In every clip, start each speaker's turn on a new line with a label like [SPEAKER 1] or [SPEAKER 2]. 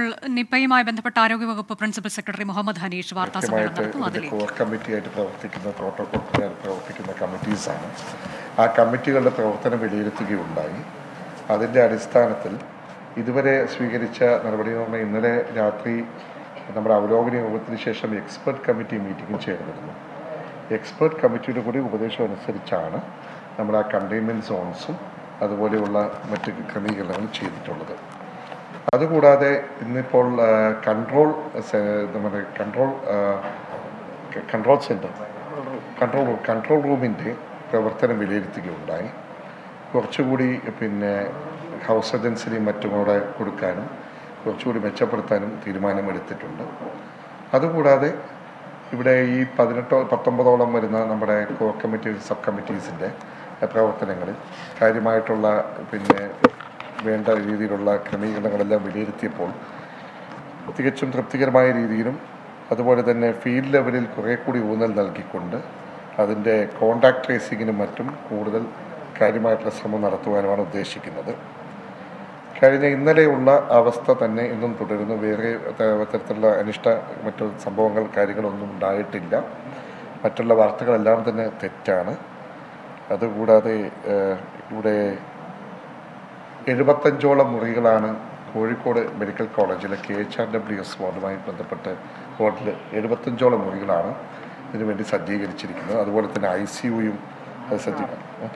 [SPEAKER 1] നിപ്പയുമായി ബന്ധപ്പെട്ട ആരോഗ്യവകുപ്പ് principal secretary Muhammad Hanish വാർത്താ സമ്മേളനം
[SPEAKER 2] കൃത്യമായിട്ട്
[SPEAKER 1] നടത്തും
[SPEAKER 2] ഇതിന്റെ
[SPEAKER 1] അതിലേക്ക്
[SPEAKER 2] കോർ കമ്മിറ്റിയായിട്ട് പ്രവർത്തിക്കുന്ന പ്രോട്ടോകോൾ പ്രകാരം പ്രവർത്തിക്കുന്ന കമ്മിറ്റീസാണ് ആ കമ്മിറ്റികളുടെ പ്രവർത്തനം വിലയിരുത്തുകയുണ്ടായി അതിൻ്റെ അടിസ്ഥാനത്തിൽ ഇതുവരെ സ്വീകരിച്ച നടപടി എന്ന് പറഞ്ഞാൽ ഇന്നലെ രാത്രി നമ്മുടെ അവലോകന യോഗത്തിന് ശേഷം എക്സ്പെർട്ട് കമ്മിറ്റി മീറ്റിംഗ് ചേർന്നിരുന്നു എക്സ്പെർട്ട് കമ്മിറ്റിയുടെ കൂടി ഉപദേശം അനുസരിച്ചാണ് നമ്മൾ ആ കണ്ടെയ്ൻമെൻറ്റ് സോൺസും അതുപോലെയുള്ള മറ്റ് ക്രമീകരണങ്ങൾ ചെയ്തിട്ടുള്ളത് അതുകൂടാതെ ഇന്നിപ്പോൾ കൺട്രോൾ നമ്മുടെ control control centre control room control റൂമിൻ്റെ പ്രവർത്തനം വിലയിരുത്തുകയുണ്ടായി കുറച്ചുകൂടി പിന്നെ ഹൗസ് സർജൻസിനെയും മറ്റും അവിടെ കൊടുക്കാനും കുറച്ചുകൂടി മെച്ചപ്പെടുത്താനും തീരുമാനമെടുത്തിട്ടുണ്ട് അതുകൂടാതെ ഇവിടെ ഈ പതിനെട്ടോ പത്തൊമ്പതോളം വരുന്ന നമ്മുടെ കോർ കമ്മിറ്റി സബ് കമ്മിറ്റീസിൻ്റെ പ്രവർത്തനങ്ങളിൽ കാര്യമായിട്ടുള്ള പിന്നെ വേണ്ട രീതിയിലുള്ള ക്രമീകരണങ്ങളെല്ലാം വിലയിരുത്തിയപ്പോൾ തികച്ചും തൃപ്തികരമായ രീതിയിലും അതുപോലെ തന്നെ ഫീൽഡ് ലെവലിൽ കുറേ കൂടി ഊന്നൽ നൽകിക്കൊണ്ട് അതിൻ്റെ കോണ്ടാക്ട് ട്രേസിങ്ങിനും മറ്റും കൂടുതൽ കാര്യമായിട്ടുള്ള ശ്രമം നടത്തുവാനുമാണ് ഉദ്ദേശിക്കുന്നത് കഴിഞ്ഞ ഇന്നലെയുള്ള അവസ്ഥ തന്നെ ഇന്നും തുടരുന്നു വേറെ ത- തരത്തിലുള്ള അനിഷ്ട മറ്റു സംഭവങ്ങൾ കാര്യങ്ങളൊന്നും ഉണ്ടായിട്ടില്ല മറ്റുള്ള വാർത്തകളെല്ലാം തന്നെ തെറ്റാണ് അതുകൂടാതെ ഏഹ്, ഇവിടെ എഴുപത്തഞ്ചോളം മുറികളാണ് കോഴിക്കോട് മെഡിക്കൽ കോളേജിലെ K H R W S വാർഡുമായി ബന്ധപ്പെട്ട് വാർഡിൽ എഴുപത്തഞ്ചോളം മുറികളാണ് ഇതിനു വേണ്ടി സജ്ജീകരിച്ചിരിക്കുന്നത് അതുപോലെ തന്നെ ഐ സി യുയും സജ്ജീകരിക്കും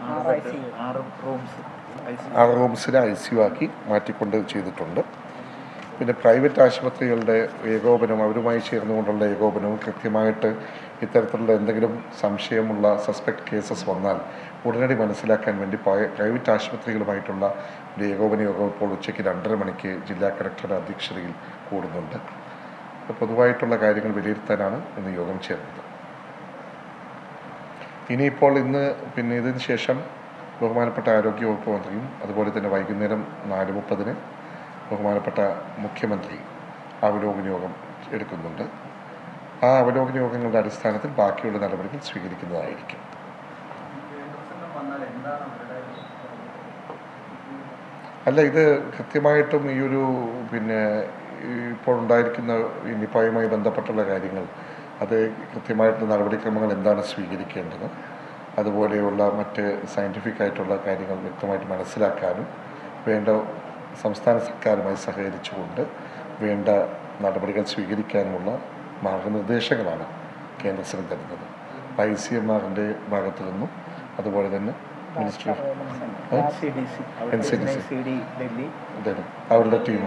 [SPEAKER 2] ആ റൂംസിനെ ഐ സി യു ആക്കി മാറ്റിക്കൊണ്ട് ചെയ്തിട്ടുണ്ട് പിന്നെ പ്രൈവറ്റ് ആശുപത്രികളുടെ ഏകോപനം അവരുമായി ചേർന്നുകൊണ്ടുള്ള ഏകോപനവും കൃത്യമായിട്ട് ഇത്തരത്തിലുള്ള എന്തെങ്കിലും സംശയമുള്ള സസ്പെക്ട് കേസസ് വന്നാൽ ഉടനടി മനസ്സിലാക്കാൻ വേണ്ടി പ്രൈ- പ്രൈവറ്റ് ആശുപത്രികളുമായിട്ടുള്ള ഒരു ഏകോപന യോഗം ഇപ്പോൾ ഉച്ചയ്ക്ക് രണ്ടര മണിക്ക് ജില്ലാ കളക്ടറുടെ അധ്യക്ഷതയിൽ കൂടുന്നുണ്ട് അപ്പോൾ പൊതുവായിട്ടുള്ള കാര്യങ്ങൾ വിലയിരുത്താനാണ് ഇന്ന് യോഗം ചേർന്നത് ഇനിയിപ്പോൾ ഇന്ന് പിന്നെ ഇതിന് ശേഷം ബഹുമാനപ്പെട്ട ആരോഗ്യ വകുപ്പ് മന്ത്രിയും അതുപോലെ തന്നെ വൈകുന്നേരം നാല് മുപ്പതിന് ബഹുമാനപ്പെട്ട മുഖ്യമന്ത്രി അവലോകന യോഗം എടുക്കുന്നുണ്ട് ആ അവലോകന യോഗങ്ങളുടെ അടിസ്ഥാനത്തിൽ ബാക്കിയുള്ള നടപടികൾ സ്വീകരിക്കുന്നതായിരിക്കും അല്ല ഇത് കൃത്യമായിട്ടും ഈ ഒരു പിന്നെ ഈ ഇപ്പോൾ ഉണ്ടായിരിക്കുന്ന ഈ നിപ്പായുമായി ബന്ധപ്പെട്ടുള്ള കാര്യങ്ങൾ അത് കൃത്യമായിട്ടുള്ള നടപടിക്രമങ്ങൾ എന്താണ് സ്വീകരിക്കേണ്ടത് അതുപോലെയുള്ള മറ്റ് സയൻറ്റിഫിക് ആയിട്ടുള്ള കാര്യങ്ങൾ വ്യക്തമായിട്ട് മനസ്സിലാക്കാനും വേണ്ട സംസ്ഥാന സർക്കാരുമായി സഹകരിച്ചുകൊണ്ട് വേണ്ട നടപടികൾ സ്വീകരിക്കാനുമുള്ള മാർഗനിർദ്ദേശങ്ങളാണ് കേന്ദ്രത്തിന് തരുന്നത് ഐ സി എം ആറിൻ്റെ ഭാഗത്തു നിന്നും അതുപോലെ തന്നെ ministry of N C D C അതെ അവരുടെ ടീം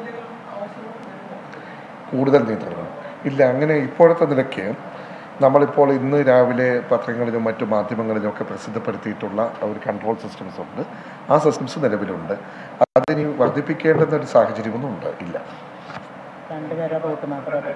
[SPEAKER 2] കൂടുതൽ നിയന്ത്രണം ഇല്ല അങ്ങനെ ഇപ്പോഴത്തെ നിലയ്ക്ക് നമ്മളിപ്പോൾ ഇന്ന് രാവിലെ പത്രങ്ങളിലും മറ്റു മാധ്യമങ്ങളിലും ഒക്കെ പ്രസിദ്ധപ്പെടുത്തിയിട്ടുള്ള ഒരു കൺട്രോൾ സിസ്റ്റംസ് ഉണ്ട് ആ സിസ്റ്റംസ് നിലവിലുണ്ട് അതിനി വർദ്ധിപ്പിക്കേണ്ടുന്ന ഒരു സാഹചര്യമൊന്നും ഉണ്ട് ഇല്ല
[SPEAKER 3] രണ്ടുപേരെ റൂട്ട് മാത്രമേ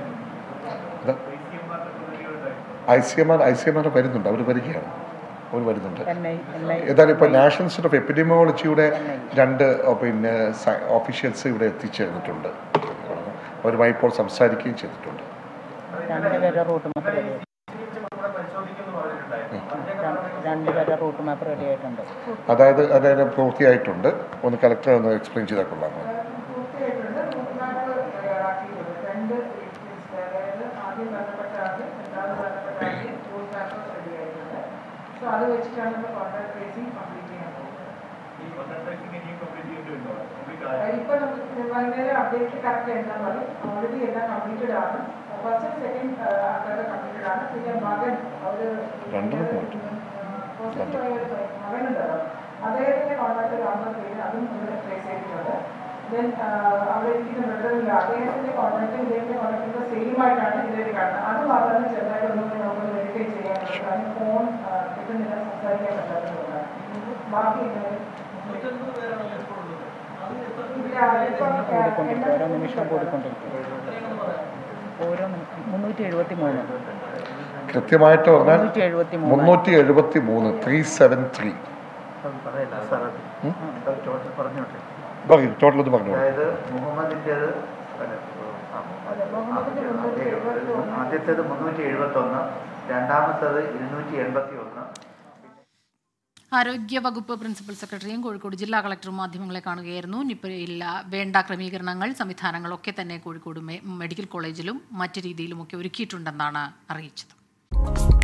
[SPEAKER 2] I C M R I C M R വരുന്നുണ്ട് അവർ വരികയാണ് അവർ വരുന്നുണ്ട്
[SPEAKER 3] എൻ ഐ എൻ ഐ
[SPEAKER 2] ഏതായാലും ഇപ്പോൾ നാഷണൽ ഇൻസ്റ്റിറ്റ്യൂട്ട് ഓഫ് എപ്പിഡമിയോളജിയുടെ രണ്ട് ഓ, പിന്നെ ഓഫീഷ്യൽസ് ഇവിടെ എത്തിച്ചേർന്നിട്ടുണ്ട് അവരുമായി ഇപ്പോൾ സംസാരിക്കുകയും ചെയ്തിട്ടുണ്ട്
[SPEAKER 3] രണ്ടുപേരെ റൂട്ട് മാപ്പ് റെഡി രണ്ടുപേരെ റൂട്ട് മാപ്പ് റെഡി ആയിട്ടുണ്ട്
[SPEAKER 2] അതായത് അതായത് പൂർത്തിയായിട്ടുണ്ട് ഒന്ന് കലക്ടർ ഒന്ന് എക്സ്പ്ലെയിൻ ചെയ്താൽ കൊള്ളാമോ
[SPEAKER 4] രണ്ട് അതായത് ആദ്യം ബന്ധപ്പെട്ട ആദ്യം രണ്ടാമത് ബന്ധപ്പെട്ട ആദ്യം റൂൾ മാപ്പ് റെഡി ആയിട്ടുണ്ട് സോ അത് വെച്ചിട്ടാണ് നമ്മൾ കോൺടാക്ട് ട്രേസിംഗ് കംപ്ലീറ്റ് ചെയ്യാൻ പോകുന്നത് ഇപ്പോൾ നമുക്ക് വൈകുന്നേരം അപ്ഡേറ്റ് കറക്റ്റ് എന്താണെന്ന് പറയും ഓൾറെഡി എല്ലാം കംപ്ലീറ്റഡ് ആണ് ഫസ്റ്റ് സെക്കൻഡ് ആൾക്കാരുടെ കംപ്ലീറ്റഡ് ആണ് പിന്നെ മകൻ ഒരു
[SPEAKER 2] രണ്ടെണ്ണം പോയിട്ട്.
[SPEAKER 4] പോസിറ്റീവായ ഒരു മകനുണ്ടല്ലോ അദ്ദേഹത്തിന്റെ കോൺടാക്ട് കാണുന്ന പേര് അതും നമ്മൾ ട്രേസ് ചെയ്തിട്ടുണ്ട് ദെൻ അവിടെ ഇരിക്കുന്ന ബ്രദറില്ല അദ്ദേഹത്തിന്റെ കോൺടാക്ട് ഇദ്ദേഹത്തിന്റെ കോൺടാക്ട് സെയിം ആയിട്ടാണ് ഇതിലേക്ക് കാണുന്നത് അത് മാത്രമേ ചെറുതായിട്ട് ഒന്നും നമുക്ക് വെരിഫൈ ചെയ്യാനുള്ളത് കാരണം ഫോൺ കിട്ടുന്നില്ല സംസാരിക്കാൻ പറ്റാത്തതുകൊണ്ടാണ് ബാക്കി
[SPEAKER 3] കൂടിക്കൊണ്ടിരിക്കും ഓരോ നിമിഷം കൂടിക്കൊണ്ടിരിക്കും ഓരോ നിമിഷം മുന്നൂറ്റി എഴുപത്തി മൂന്ന്
[SPEAKER 2] കൃത്യമായിട്ട് പറഞ്ഞാൽ
[SPEAKER 3] മുന്നൂറ്റി എഴുപത്തി മൂന്ന്
[SPEAKER 2] മുന്നൂറ്റി എഴുപത്തി മൂന്ന് ത്രീ സെവൻ ത്രീ
[SPEAKER 5] പറയല്ല സാർ അത് ടോട്ടൽ പറഞ്ഞോട്ടെ
[SPEAKER 2] പറയൂ ടോട്ടൽ ഒന്ന് പറഞ്ഞോളൂ
[SPEAKER 5] അതായത് മുഹമ്മദിൻ്റെത് അല്ല, ആ, ആദ്യ- ആദ്യത്തേത് മുന്നൂറ്റി എഴുപത്തി ഒന്ന് രണ്ടാമത്തേത് ഇരുന്നൂറ്റി എൺപത്തി ഒന്ന്
[SPEAKER 6] ആരോഗ്യ വകുപ്പ് പ്രിൻസിപ്പൽ സെക്രട്ടറിയും കോഴിക്കോട് ജില്ലാ കളക്ടറും മാധ്യമങ്ങളെ കാണുകയായിരുന്നു നിപ്പയിൽ വേണ്ട ക്രമീകരണങ്ങൾ സംവിധാനങ്ങളൊക്കെ തന്നെ കോഴിക്കോട് മെ- മെഡിക്കൽ കോളേജിലും മറ്റ് രീതിയിലുമൊക്കെ ഒരുക്കിയിട്ടുണ്ടെന്നാണ് അറിയിച്ചത്